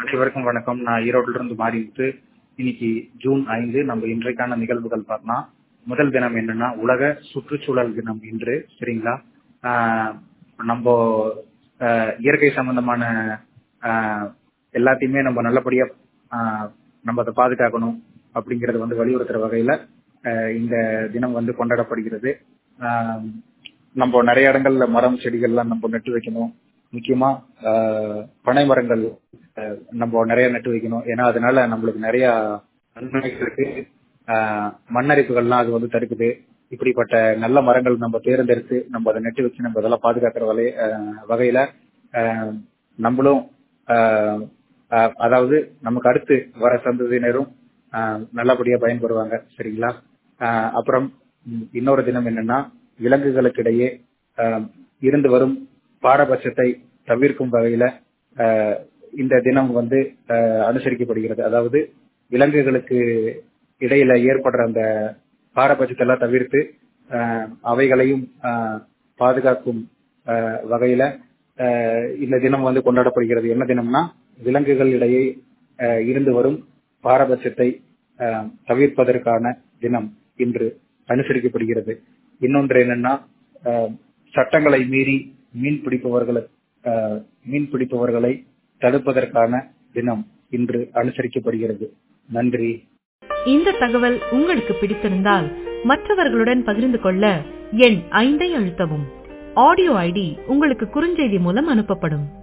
அனைவருக்கும் வணக்கம் நான் ஈரோட்டில இருந்து மாறிட்டு இன்னைக்கு ஜூன் ஐந்து நம்ம இன்றைக்கான நிகழ்வுகள் பார்க்கலாம் முதல் தினம் என்னன்னா உலக சுற்றுச்சூழல் தினம் இன்று சரிங்களா ஆஹ் நம்ம ஆஹ் இயற்கை சம்பந்தமான ஆஹ் எல்லாத்தையுமே நம்ம நல்லபடியா ஆஹ் நம்ம அதை பாதுகாக்கணும் அப்படிங்கறது வந்து வலியுறுத்துற வகையில ஆஹ் இந்த தினம் வந்து கொண்டாடப்படுகிறது ஆஹ் நம்ம நிறைய இடங்கள்ல மரம் செடிகள்லாம் நம்ம நட்டு வைக்கணும் முக்கியமா ஆஹ் பனை மரங்கள் ஆஹ் நம்ம நிறைய நட்டு வைக்கணும் ஏன்னா அதனால நம்மளுக்கு நிறைய நன்மைகள் இருக்கு ஆஹ் மண்ணரிப்புகள்லாம் அது வந்து தடுக்குது இப்படிப்பட்ட நல்ல மரங்கள் நம்ம தேர்ந்தெடுத்து நம்ம அதை நட்டு வச்சு நம்ம அதெல்லாம் பாதுகாக்கிற வகை ஆஹ் வகையில ஆஹ் நம்மளும் ஆஹ் ஆஹ் அதாவது நமக்கு அடுத்து வர சந்ததியினரும் ஆஹ் நல்லபடியா பயன்படுவாங்க சரிங்களா ஆஹ் அப்புறம் ம், இன்னொரு தினம் என்னன்னா விலங்குகளுக்கிடையே ஆஹ் இருந்து வரும் பாரபட்சத்தை தவிர்க்கும் வகையில ஆஹ் இந்த தினம் வந்து ஆஹ் அனுசரிக்கப்படுகிறது அதாவது விலங்குகளுக்கு இடையில ஏற்படுற அந்த பாரபட்சத்தை எல்லாம் தவிர்த்து ஆஹ் அவைகளையும் ஆஹ் பாதுகாக்கும் ஆஹ் வகையில ஆஹ் இந்த தினம் வந்து கொண்டாடப்படுகிறது என்ன தினம்னா விலங்குகள் இடையே ஆஹ் இருந்து வரும் பாரபட்சத்தை ஆஹ் தவிர்ப்பதற்கான தினம் இன்று அனுசரிக்கப்படுகிறது இன்னொன்று என்னன்னா ஆஹ் சட்டங்களை மீறி மீன் பிடிப்பவர்களை ஆஹ் மீன் பிடிப்பவர்களை தடுப்பதற்கான தினம் இன்று அனுசரிக்கப்படுகிறது நன்றி இந்த தகவல் உங்களுக்கு பிடித்திருந்தால் மற்றவர்களுடன் பகிர்ந்து கொள்ள எண் ஐந்தை அழுத்தவும் ஆடியோ ஐடி உங்களுக்கு குறுஞ்செய்தி மூலம் அனுப்பப்படும்